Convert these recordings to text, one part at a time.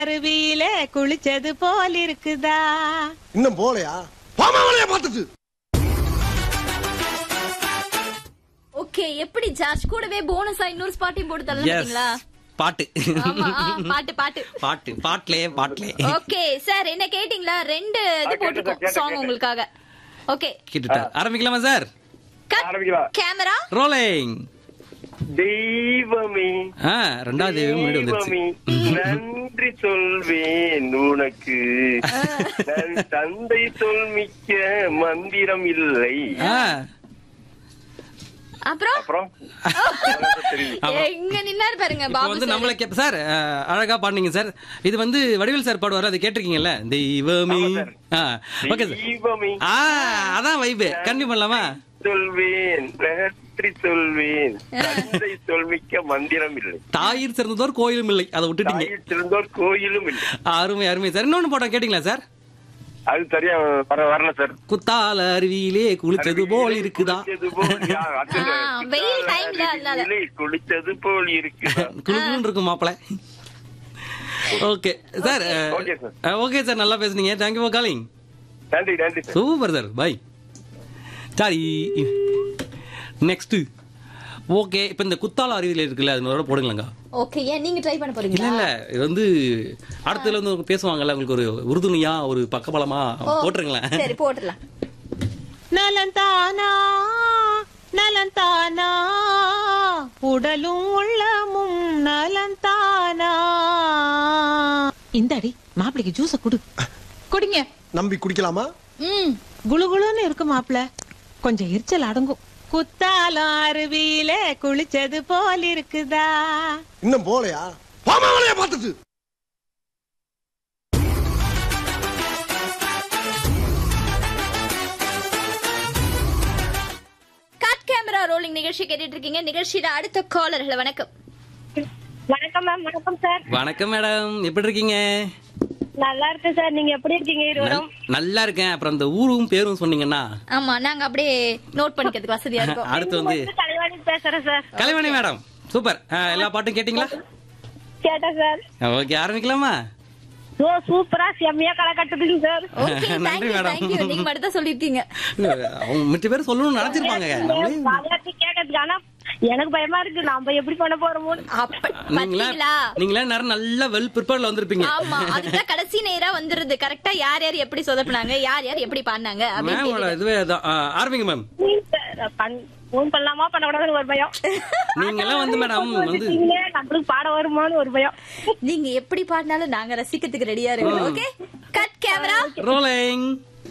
அருவியில குளிச்சது போல் இருக்குதா இன்னும் போலையா போமா வேலைய பார்த்துட்டு ஓகே எப்படி ஜார்ஜ் கூடவே போனஸா இன்னொரு ஸ்பாட்டையும் போட்டு எஸ் தரலாங்களா பாட்டு ஆமா ஆ, பாட்டு பாட்டு பாட்டு பாட்டுலே பாட்டுலே ஓகே சார் என்ன கேட்டிங்களா ரெண்டு இது போட்டுருக்கோம் சாங் உங்களுக்காக ஓகே கேட்டுட்டா ஆரம்பிக்கலாமா சார் கட் ஆரம்பிக்கலாம். கேமரா ரோலிங் தெய்வமே ஆ ரெண்டாவது தெய்வம் முன்னாடி வந்துருச்சு தெய்வமே, நன்றி சொல்வேன் உனக்கு நன் தந்தை சொல் மிக்க மந்திரம் இல்லை ஆ அப்புறம் அப்புறம் தெரியுது எங்க நின்னாரு பாருங்க இப்போ பாபு வந்து sir. நம்மள கேப் சார் அஹ், அழகா பாடுனீங்க சார் இது வந்து வடிவேல் சார் பாடுவார் அது கேட்டிருக்கீங்கல்ல தெய்வமே ஆமா சார். ஆ ஓகே சார் தெய்வமே ஆ அதான் வைபு கண்டிப்பா பண்ணலாமா சொல்வேன் நன்றி சொல்வேன் தந்தை சொல் மிக்க மந்திரம் இல்லை தாயிர் சிறந்ததோர் கோயிலும் இல்லை அதை விட்டுட்டீங்க தாயில் சிறந்தோர் கோயிலும் இல்லை அருமை அருமை சார் இன்னொன்னு போட்டோம் கேட்டீங்களா சார் அது சரியா வர வரல சார் குத்தால அருவியிலே குளிச்சது போல் இருக்குதா குளிச்சது போல் யா, அது ஆ, வெயில் timeல அதனால. அருவியிலே குளிச்சது போல் இருக்குதா குளுகுளுன்னு இருக்கும் மாப்பிள okay sir Okay, sir. Okay sir நல்லா பேசுனீங்க தேங்க்யூ ஃபார் காலிங் நன்றி நன்றி சார் சூப்பர் சார் பை சரி நெக்ஸ்ட் ஓகே இப்போ இந்த குத்தால அருவியில் இருக்குல்ல அது முதல்ல போடுங்களேங்க ஓகே ஏன் நீங்க ட்ரை பண்ண இல்ல போறீங்களா இல்ல இது வந்து அடுத்ததுல வந்து அவங்க பேசுவாங்கல்ல உங்களுக்கு ஒரு உறுதுணையா ஒரு பக்கபலமா ஓ, போட்டுருங்களேன் சரி போட்டுடலாம் நலந்தானா நலந்தானா உடலும் உள்ளமும் நலந்தானா இந்தாடி மாப்பிளைக்கு ஜூஸ குடு குடிங்க நம்பி குடிக்கலாமா ம் குளுகுளுன்னு இருக்கு மாப்பிள கொஞ்சம் எரிச்சல் அடங்கும் குத்தாலம் அருவியில குளிச்சது போல் இருக்குதா இன்னும் போலையா போமா வேலைய பார்த்துட்டு கட் கேமரா ரோலிங் நிகழ்ச்சி கேட்டுட்டு இருக்கீங்க நிகழ்ச்சியோட அடுத்த காலர்களை வணக்கம் வணக்கம் மேம் வணக்கம் சார் வணக்கம் மேடம் எப்படி இருக்கீங்க நல்லா இருக்கேன் சார் நீங்க எப்படி இருக்கீங்க இருவரும் நல்- நல்லா இருக்கேன் அப்புறம் இந்த ஊரும் பேரும் சொன்னீங்கன்னா ஆமா நாங்க அப்படியே நோட் பண்ணிக்கிறதுக்கு வசதியா இருக்கும் அடுத்து வந்து தலைவாணி பேசுறேன் சார் கலைவாணி மேடம் சூப்பர் ஆ, எல்லா பாட்டும் கேட்டீங்களா கேட்டேன் சார் ஓகே ஆரம்பிக்கலாமா ஓ சூப்பரா செம்மையா களை கட்டுதுங்க சார் ஓகே நன்றி, தேங்க்யூ madam. தேங்க்யூ நீங்க மட்டும் தான் சொல்லிருக்கீங்க அவங்க மிச்ச பேர் சொல்லணும்னு நினைச்சிருப்பாங்க நம்மளே விளையாட்டு கேட்கறதுக்கு ஆனா எனக்கு பயமா இருக்கு நாம எப்படி பண்ண போறோமோ அப்ப நீங்களா பாத்தீங்களா நீங்களா நேரம் நல்லா வெல் ப்ரிப்பேர்ல வந்திருப்பீங்க ஆமா அதுதான் கடைசி நேரா வந்துருது கரெக்டா யார் யார் எப்படி சொதப்புனாங்க யார் யார் எப்படி பண்ணாங்க அப்படின்னு மேமோட தெரியுது. இதுவே அதான் ஆ, ஆரம்பிங்க மேம் போன் பண்ணலாமா பண்ணக்கூடாதுன்னு ஒரு பயம் நீங்க எல்லாம் வந்து மேடம் வந்து வந்துட்டீங்களே, நம்மளுக்கு பாட வருமான்னு ஒரு பயம் நீங்க எப்படி பாடினாலும் நாங்க ரசிக்கிறதுக்கு ரெடியா இருக்கோம் ஓகே கட் கேமரா ரோலிங்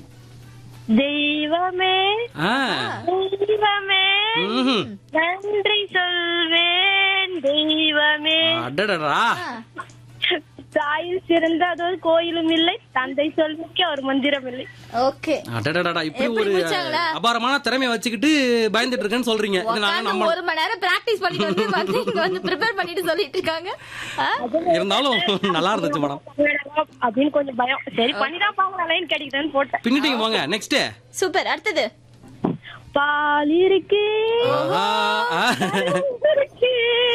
தெய்வமே ஆ தெய்வமே ம்ஹும். நன்றி சொல்வேன் தெய்வமே அடடடா தாயில் சிறந்ததொரு கோயிலும் இல்லை தந்தை சொல்மிக்க ஒரு மந்திரம் இல்லை ஓகே அடடடடா இப்படி எப்படி ஒரு முடிச்சாங்களா? அபாரமான திறமைய வச்சுக்கிட்டு பயந்துட்டு இருக்கேன்னு சொல்றீங்க இது நாங்க உட்கார்ந்து நம்ம ஒரு மணி நேரம் பிராக்டிஸ் பண்ணிட்டு வந்து வந்து இங்க வந்து ப்ரிப்பேர் பண்ணிட்டு சொல்லிட்டு இருக்காங்க ஆ? இருந்தாலும் நல்லா இருந்துச்சு மேடம் அப்படின்னு கொஞ்சம் பயம் சரி பண்ணிதான் பாங்க லைன் கிடைக்குதுன்னு போட்டேன் பின்னிட்டீங்க போங்க நெக்ஸ்ட் சூப்பர் அடுத்தது பால் இருக்கு இருக்கு,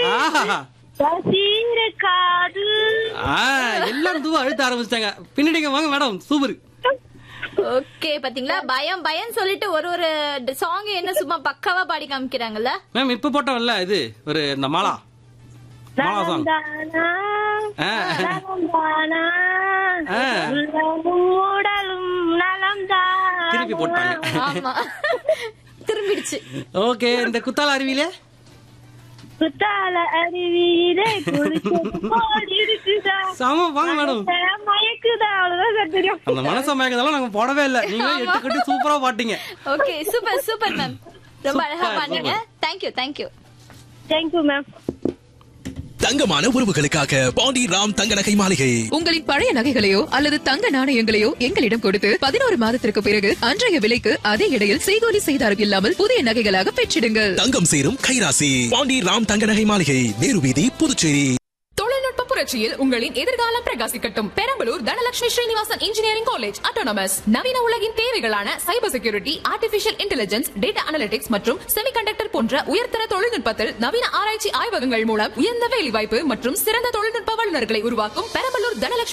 பசிர காது எல்லாம் தூவ அழுத்த ஆரம்பிச்சிட்டாங்க பின்னிட்டீங்க வாங்க மேடம் சூப்பர் ஓகே பாத்தீங்களா பயம் பயம் சொல்லிட்டு ஒரு ஒரு சாங் என்ன சும்மா பக்காவா பாடி காமிக்கிறாங்கல்ல மேம் இப்ப போட்டோம்ல இது ஒரு இந்த மாலா மாலா சாங் நலந்தானா ஆ. நலந்தானா ஆ. உள்ளமும் உடலும் நலம்தான் திருப்பி போட்டாங்க ஆமா திரும்பிடுச்சு ஓகே இந்த குத்தால அருவியில குத்தால அருவியிலே குளிச்சது போல் இருக்குதா சாம வாங்க மேடம் மயக்குதா அவ்வளவுதான் சார் தெரியும் அந்த மனச மயக்கதெல்லாம் நாங்க போடவே இல்ல நீங்க எட்டு கட்டி சூப்பரா பாட்டீங்க ஓகே சூப்பர் சூப்பர் மேம் ரொம்ப அழகா Super, பண்ணீங்க தேங்க்யூ தேங்க்யூ தேங்க்யூ மேம் தங்கமான உறவுகளுக்காக பாண்டி ராம் தங்க நகை மாளிகை உங்களின் பழைய நகைகளையோ அல்லது தங்க நாணயங்களையோ எங்களிடம் கொடுத்து பதினோரு மாதத்திற்கு பிறகு அன்றைய விலைக்கு அதே இடையில் செய்கூலி செய்தாரம் இல்லாமல் புதிய நகைகளாக பெற்றிடுங்கள் தங்கம் சேரும் கைராசி பாண்டி ராம் தங்க நகை மாளிகை நேரு வீதி புதுச்சேரி தொழில்நுட்ப புரட்சி புரட்சியில் உங்களின் எதிர்காலம் பிரகாசிக்கட்டும் Perambalur Dhanalakshmi Srinivasan engineering college autonomous நவீன உலகின் தேவைகளான cyber security artificial intelligence data analytics மற்றும் செமிகண்டக்டர் போன்ற உயர்தர தொழில்நுட்பத்தில் நவீன ஆராய்ச்சி ஆய்வகங்கள் மூலம் உயர்ந்த வேலைவாய்ப்பு மற்றும் சிறந்த தொழில்நுட்ப வல்லுநர்களை உருவாக்கும் பெரம்பலூர் தனலட்சுமி